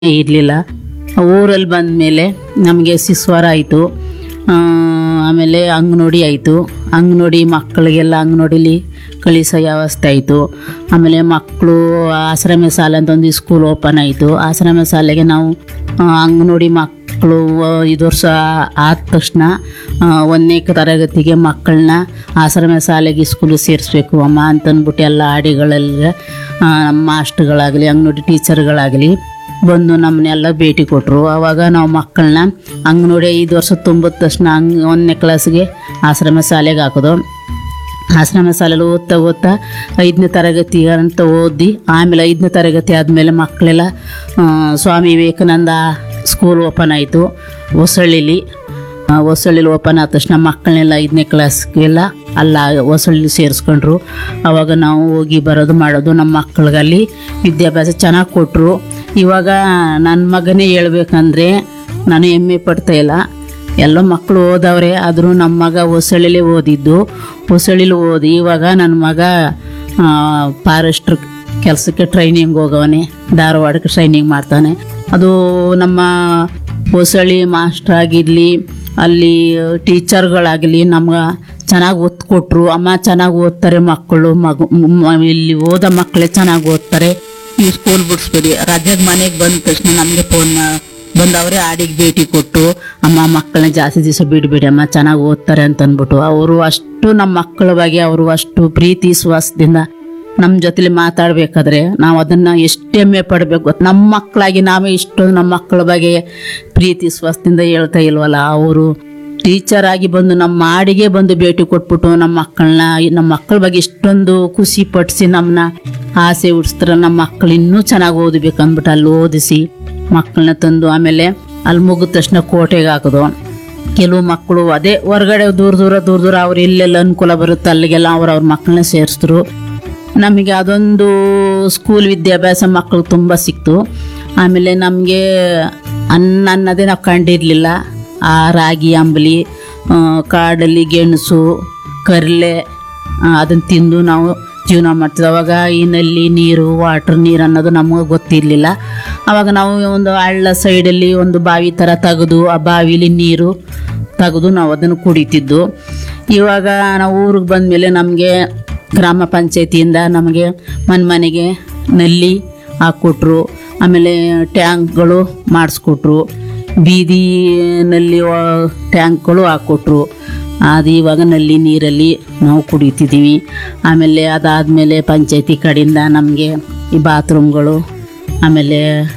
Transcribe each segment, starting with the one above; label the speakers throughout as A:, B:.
A: ಇರಲಿಲ್ಲ ಊರಲ್ಲಿ ಬಂದಮೇಲೆ ನಮಗೆ ಶಿಸ್ವರ ಆಯಿತು ಆಮೇಲೆ ಅಂಗನೋಡಿ ಆಯಿತು ಅಂಗನೋಡಿ ಮಕ್ಕಳಿಗೆಲ್ಲ ಅಂಗನೋಡಿಲಿ ಕಳಿಸೋ ವ್ಯವಸ್ಥೆ ಆಯಿತು ಆಮೇಲೆ ಮಕ್ಕಳು ಆಶ್ರಮ ಶಾಲೆ ಅಂತ ಒಂದು ಸ್ಕೂಲ್ ಓಪನ್ ಆಯಿತು ಆಶ್ರಮ ಶಾಲೆಗೆ ನಾವು ಆ, ಅಂಗನೋಡಿ ಮಕ್ಕಳು ಇದು ವರ್ಷ ಆದ ತಕ್ಷಣ ಆ, ಒಂದನೇ ತರಗತಿಗೆ ಮಕ್ಕಳನ್ನ ಆಶ್ರಮ ಶಾಲೆಗೆ ಸ್ಕೂಲು ಸೇರಿಸ್ಬೇಕು ಅಮ್ಮ ಅಂತಂದ್ಬಿಟ್ಟು ಎಲ್ಲ ಆಡಿಗಳಲ್ಲಿ ಆ, ನಮ್ಮ ಮಾಸ್ಟ್ರುಗಳಾಗಲಿ ಅಂಗನೋಡಿ ಟೀಚರ್ಗಳಾಗಲಿ ಬಂದು ನಮ್ಮನ್ನೆಲ್ಲ ಭೇಟಿ ಕೊಟ್ಟರು ಆವಾಗ ನಾವು ಮಕ್ಕಳನ್ನ ಅಂಗನೋಡಿ ಐದು ವರ್ಷ ತುಂಬಿದ ತಕ್ಷಣ ಹಂಗ್ ಒಂದನೇ ಕ್ಲಾಸ್ಗೆ ಆಶ್ರಮ ಶಾಲೆಗೆ ಹಾಕೋದು ಆಶ್ರಮ ಶಾಲೆಯಲ್ಲಿ ಓದ್ತಾ ಓದ್ತಾ ಐದನೇ ತರಗತಿ ಅಂತ ಓದಿ ಆಮೇಲೆ ಐದನೇ ತರಗತಿ ಆದಮೇಲೆ ಮಕ್ಕಳೆಲ್ಲ ಆ, ಸ್ವಾಮಿ ವಿವೇಕಾನಂದ ಸ್ಕೂಲ್ ಓಪನ್ ಆಯಿತು ಹೊಸಳ್ಳಿಲಿ ಆ, ಹೊಸಳ್ಳಿಲಿ ಓಪನ್ ಆದ ತಕ್ಷಣ ಮಕ್ಕಳನ್ನೆಲ್ಲ ಐದನೇ ಕ್ಲಾಸ್ಗೆಲ್ಲ ಅಲ್ಲ ಹೊಸಳ್ಳಿ ಸೇರಿಸ್ಕೊಂಡ್ರು ಆವಾಗ ನಾವು ಹೋಗಿ ಬರೋದು ಮಾಡೋದು ನಮ್ಮ ಮಕ್ಕಳಿಗಲ್ಲಿ ವಿದ್ಯಾಭ್ಯಾಸ ಚೆನ್ನಾಗಿ ಕೊಟ್ಟರು ಇವಾಗ ನನ್ನ ಮಗನೇ ಹೇಳ್ಬೇಕಂದ್ರೆ ನಾನು ಹೆಮ್ಮೆ ಪಡ್ತಾ ಇಲ್ಲ ಎಲ್ಲ ಮಕ್ಕಳು ಓದವ್ರೆ ಆದರೂ ನಮ್ಮ ಮಗ ಹೊಸಳ್ಳಿಲೇ ಓದಿದ್ದು ಹೊಸಳ್ಳಿಲಿ ಓದಿ ಇವಾಗ ನನ್ನ ಮಗ ಫಾರೆಸ್ಟ್ರ್ ಕೆಲಸಕ್ಕೆ ಟ್ರೈನಿಂಗ್ ಹೋಗವನೆ ಧಾರವಾಡಕ್ಕೆ ಟ್ರೈನಿಂಗ್ ಮಾಡ್ತಾನೆ ಅದು ನಮ್ಮ ಹೊಸಳ್ಳಿ ಮಾಸ್ಟರ್ ಆಗಿರಲಿ ಅಲ್ಲಿ ಟೀಚರ್ಗಳಾಗಲಿ ನಮ್ಗೆ ಚೆನ್ನಾಗಿ ಒತ್ತು ಕೊಟ್ಟರು ಅಮ್ಮ ಚೆನ್ನಾಗಿ ಓದ್ತಾರೆ ಮಕ್ಕಳು ಮಗು ಮ್- ಇಲ್ಲಿ ಓದೋ ಮಕ್ಕಳೇ ಚೆನ್ನಾಗಿ ಓದ್ತಾರೆ ನೀವು ಸ್ಕೂಲ್ ಬಿಡಿಸ್ಬೇಡಿ ರಜೆಗೆ ಮನೆಗೆ ಬಂದ ತಕ್ಷಣ ನಮಗೆ ಫೋನ್ ಬಂದವರೇ ಆಡಿಗೆ ಭೇಟಿ ಕೊಟ್ಟು ಅಮ್ಮ ಮಕ್ಕಳನ್ನ ಜಾಸ್ತಿ ದಿವಸ ಬಿಡಬೇಡಿ ಅಮ್ಮ ಚೆನ್ನಾಗಿ ಓದ್ತಾರೆ ಅಂತ ಅಂದ್ಬಿಟ್ಟು ಅವರು ಅಷ್ಟು ನಮ್ಮ ಮಕ್ಕಳ ಬಗ್ಗೆ ಅವರು ಅಷ್ಟು ಪ್ರೀತಿ ವಿಶ್ವಾಸದಿಂದ ನಮ್ಮ ಜೊತೆಲಿ ಮಾತಾಡಬೇಕಾದ್ರೆ ನಾವು ಅದನ್ನ ಎಷ್ಟು ಹೆಮ್ಮೆ ಪಡಬೇಕು ಗೊತ್ತಾ? ನಮ್ಮ ಮಕ್ಕಳಾಗಿ ನಾವೇ ಇಷ್ಟೊಂದು ನಮ್ಮ ಮಕ್ಕಳ ಬಗ್ಗೆ ಪ್ರೀತಿ ವಿಶ್ವಾಸದಿಂದ ಹೇಳ್ತಾ ಇಲ್ವಲ್ಲ ಅವರು ಟೀಚರ್ ಆಗಿ ಬಂದು ನಮ್ಮ ಮಾಡಿಗೆ ಬಂದು ಭೇಟಿ ಕೊಟ್ಬಿಟ್ಟು ನಮ್ಮ ಮಕ್ಕಳನ್ನ ನಮ್ಮ ಮಕ್ಕಳ ಬಗ್ಗೆ ಇಷ್ಟೊಂದು ಖುಷಿ ಪಡಿಸಿ ನಮ್ಮನ್ನ ಆಸೆ ಹುಡ್ಸ್ತಾರೆ ನಮ್ಮ ಮಕ್ಕಳು ಇನ್ನೂ ಚೆನ್ನಾಗಿ ಓದಬೇಕು ಅಂದ್ಬಿಟ್ಟು ಅಲ್ಲಿ ಓದಿಸಿ ಮಕ್ಕಳನ್ನ ತಂದು ಆಮೇಲೆ ಅಲ್ಲಿ ಮುಗಿದ ತಕ್ಷಣ ಕೋಟೆಗೆ ಹಾಕೋದು ಕೆಲವು ಮಕ್ಕಳು ಅದೇ ಹೊರಗಡೆ ದೂರ ದೂರ ದೂರ ದೂರ ಅವ್ರು ಎಲ್ಲೆಲ್ಲ ಅನುಕೂಲ ಬರುತ್ತೆ ಅಲ್ಲಿಗೆಲ್ಲ ಅವ್ರು ಅವ್ರ ಮಕ್ಕಳನ್ನ ಸೇರಿಸಿದ್ರು ನಮಗೆ ಅದೊಂದು ಸ್ಕೂಲ್ ವಿದ್ಯಾಭ್ಯಾಸ ಮಕ್ಕಳು ತುಂಬ ಸಿಕ್ತು ಆಮೇಲೆ ನಮಗೆ ಅನ್ನ ಅನ್ನೋದೇ ನಾವು ಕಂಡಿರಲಿಲ್ಲ ಆ ರಾಗಿ ಅಂಬಲಿ ಆ, ಕಾಡಲ್ಲಿ ಗೆಣಸು ಕರ್ಲೆ ಅದನ್ನು ತಿಂದು ನಾವು ಜೀವನ ಮಾಡ್ತಿದ್ವಿ ಅವಾಗ ಈ ನಲ್ಲಿ ನೀರು ವಾಟ್ರ್ ನೀರು ಅನ್ನೋದು ನಮಗೆ ಗೊತ್ತಿರಲಿಲ್ಲ ಅವಾಗ ನಾವು ಒಂದು ಹಳ್ಳ ಸೈಡಲ್ಲಿ ಒಂದು ಬಾವಿ ಥರ ತೆಗೆದು ಆ ಬಾವಿಲಿ ನೀರು ತೆಗೆದು ನಾವು ಅದನ್ನು ಕುಡಿತಿದ್ದು ಇವಾಗ ನಾವು ಊರಿಗೆ ಬಂದಮೇಲೆ ನಮಗೆ ಗ್ರಾಮ ಪಂಚಾಯತಿಯಿಂದ ನಮಗೆ ಮನೆ ಮನೆಗೆ ನಲ್ಲಿ ಹಾಕ್ಕೊಟ್ರು ಆಮೇಲೆ ಟ್ಯಾಂಕ್ಗಳು ಮಾಡಿಸ್ಕೊಟ್ರು ಬೀದಿನಲ್ಲಿ ವ- ಟ್ಯಾಂಕ್ಗಳು ಹಾಕ್ಕೊಟ್ರು ಅದು ಇವಾಗ ನಲ್ಲಿ ನೀರಲ್ಲಿ ನಾವು ಕುಡಿತಿದ್ದೀವಿ ಆಮೇಲೆ ಅದಾದಮೇಲೆ ಪಂಚಾಯತಿ ಕಡೆಯಿಂದ ನಮಗೆ ಈ ಬಾತ್ರೂಮ್ಗಳು ಆಮೇಲೆ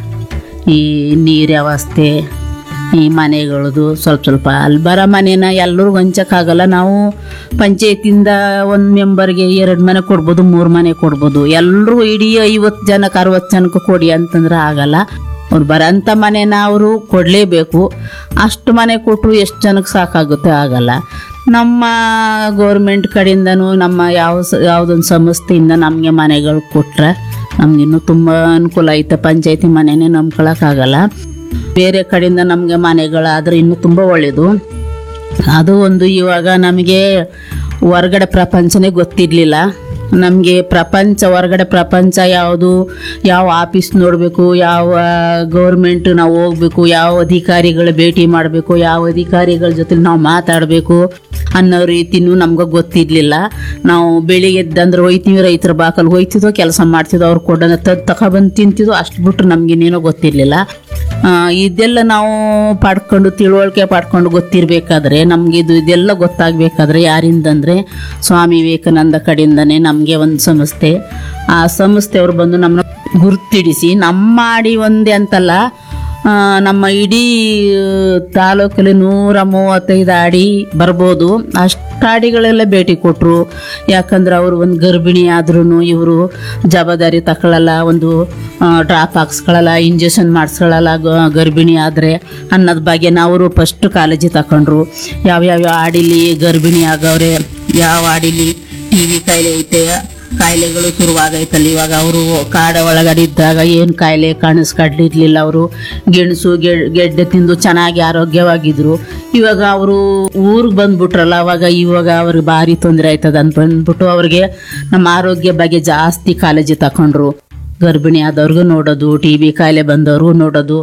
A: ಈ ನೀರು ವ್ಯವಸ್ಥೆ ಈ ಮನೆಗಳದು ಸ್ವಲ್ಪ ಸ್ವಲ್ಪ ಅಲ್ಲಿ ಬರೋ ಮನೇನ ಎಲ್ಲರಿಗೂ ಹಂಚಕ್ಕಾಗಲ್ಲ ನಾವು ಪಂಚಾಯತಿಂದ ಒಂದು ಮೆಂಬರ್ಗೆ ಎರಡು ಮನೆ ಕೊಡ್ಬೋದು ಮೂರು ಮನೆ ಕೊಡ್ಬೋದು ಎಲ್ಲರೂ ಇಡೀ ಐವತ್ತು ಜನಕ್ಕೆ ಅರವತ್ತು ಜನಕ್ಕೆ ಕೊಡಿ ಅಂತಂದ್ರೆ ಆಗಲ್ಲ ಅವ್ರು ಬರೋಂಥ ಮನೇನ ಅವರು ಕೊಡಲೇಬೇಕು ಅಷ್ಟು ಮನೆ ಕೊಟ್ಟರು ಎಷ್ಟು ಜನಕ್ಕೆ ಸಾಕಾಗುತ್ತೆ ಆಗಲ್ಲ ನಮ್ಮ ಗೌರ್ಮೆಂಟ್ ಕಡೆಯಿಂದನೂ ನಮ್ಮ ಯಾವ ಸ ಯಾವುದೊಂದು ಸಂಸ್ಥೆಯಿಂದ ನಮಗೆ ಮನೆಗಳು ಕೊಟ್ಟರೆ ನಮಗಿನ್ನೂ ತುಂಬ ಅನುಕೂಲ ಐತೆ ಪಂಚಾಯತಿ ಮನೆನೇ ನಂಬ್ಕೊಳಕ್ಕಾಗಲ್ಲ ಬೇರೆ ಕಡೆಯಿಂದ ನಮಗೆ ಮನೆಗಳಾದರೆ ಇನ್ನೂ ತುಂಬ ಒಳ್ಳೆಯದು ಅದು ಒಂದು ಇವಾಗ ನಮಗೆ ಹೊರಗಡೆ ಪ್ರಪಂಚನೇ ಗೊತ್ತಿರಲಿಲ್ಲ ನಮಗೆ ಪ್ರಪಂಚ ಹೊರಗಡೆ ಪ್ರಪಂಚ ಯಾವುದು ಯಾವ ಆಫೀಸ್ ನೋಡಬೇಕು ಯಾವ ಗೌರ್ಮೆಂಟ್ ನಾವು ಹೋಗ್ಬೇಕು ಯಾವ ಅಧಿಕಾರಿಗಳ ಭೇಟಿ ಮಾಡಬೇಕು ಯಾವ ಅಧಿಕಾರಿಗಳ ಜೊತೆ ನಾವು ಮಾತಾಡಬೇಕು ಅನ್ನೋ ರೀತಿನೂ ನಮ್ಗೆ ಗೊತ್ತಿರಲಿಲ್ಲ ನಾವು ಬೆಳಿಗ್ಗೆ ಎದ್ದಂದ್ರೆ ಹೋಯ್ತೀವಿ ರೈತರ ಬಾಕಲ್ ಹೋಯ್ತಿದ್ವು ಕೆಲಸ ಮಾಡ್ತಿದ್ವು ಅವ್ರು ಕೊಡೋಣ ತದ್ ತಗೊಬಂದು ತಿಂತಿದ್ವು ಅಷ್ಟು ಬಿಟ್ಟು ನಮಗಿನ್ನೇನೋ ಗೊತ್ತಿರಲಿಲ್ಲ ಆ, ಇದೆಲ್ಲ ನಾವು ಪಡ್ಕೊಂಡು ತಿಳುವಳಿಕೆ ಪಡ್ಕೊಂಡು ಗೊತ್ತಿರಬೇಕಾದ್ರೆ ನಮಗೆ ಇದು ಇದೆಲ್ಲ ಗೊತ್ತಾಗಬೇಕಾದ್ರೆ ಯಾರಿಂದಂದರೆ ಸ್ವಾಮಿ ವಿವೇಕಾನಂದ ಕಡೆಯಿಂದನೇ ನಮಗೆ ಒಂದು ಸಂಸ್ಥೆ ಆ ಸಂಸ್ಥೆಯವರು ಬಂದು ನಮ್ಮನ್ನ ಗುರುತಿಡಿಸಿ ನಮ್ಮ ಮಾಡಿ ಒಂದೇ ಅಂತಲ್ಲ ಆ, ನಮ್ಮ ಇಡೀ ತಾಲೂಕಲ್ಲಿ ನೂರ ಮೂವತ್ತೈದು ಅಡಿ ಬರ್ಬೋದು ಅಷ್ಟು ಅಡಿಗಳೆಲ್ಲ ಭೇಟಿ ಕೊಟ್ಟರು ಯಾಕಂದ್ರೆ ಅವರು ಒಂದು ಗರ್ಭಿಣಿ ಆದ್ರೂ ಇವರು ಜವಾಬ್ದಾರಿ ತಗೊಳ್ಳಲ್ಲ ಒಂದು ಡ್ರಾಪ್ ಹಾಕ್ಸ್ಕೊಳ್ಳಲ್ಲ ಇಂಜೆಕ್ಷನ್ ಮಾಡಿಸ್ಕೊಳ್ಳಲ್ಲ ಗ- ಗರ್ಭಿಣಿ ಆದರೆ ಅನ್ನೋದ್ ಬಗ್ಗೆ ಅವರು ಫಸ್ಟ್ ಕಾಳಜಿ ತಗೊಂಡ್ರು ಯಾವ್ಯಾವ ಆಡಿಲಿ ಗರ್ಭಿಣಿ ಆಗವ್ರೆ ಯಾವ ಆಡಿಲಿ ಟಿ ವಿ ಕಾಯಿಲೆ ಐತೆ ಕಾಯಿಲೆಗಳು ಶುರುವಾಗೈತಲ್ಲ ಇವಾಗ ಅವರು ಕಾಡ ಒಳಗಡೆ ಇದ್ದಾಗ ಏನು ಕಾಯಿಲೆ ಕಾಣಿಸ್ಕೊಂಡಿರ್ಲಿಲ್ಲ ಅವರು ಗೆಣಸು ಗೆ- ಗೆಡ್ಡೆ ತಿಂದು ಚೆನ್ನಾಗಿ ಆರೋಗ್ಯವಾಗಿದ್ರು ಇವಾಗ ಅವರು ಊರಿಗೆ ಬಂದ್ಬಿಟ್ರಲ್ಲ ಅವಾಗ ಇವಾಗ ಅವ್ರಿಗೆ ಭಾರಿ ತೊಂದರೆ ಆಯ್ತದ ಅಂತ ಬಂದ್ಬಿಟ್ಟು ಅವ್ರಿಗೆ ನಮ್ಮ ಆರೋಗ್ಯ ಬಗ್ಗೆ ಜಾಸ್ತಿ ಕಾಳಜಿ ತಗೊಂಡ್ರು ಗರ್ಭಿಣಿ ಆದವ್ರಿಗೂ ನೋಡೋದು ಟಿ ಬಿ ಕಾಯಿಲೆ ಬಂದವ್ರಿಗೂ ನೋಡೋದು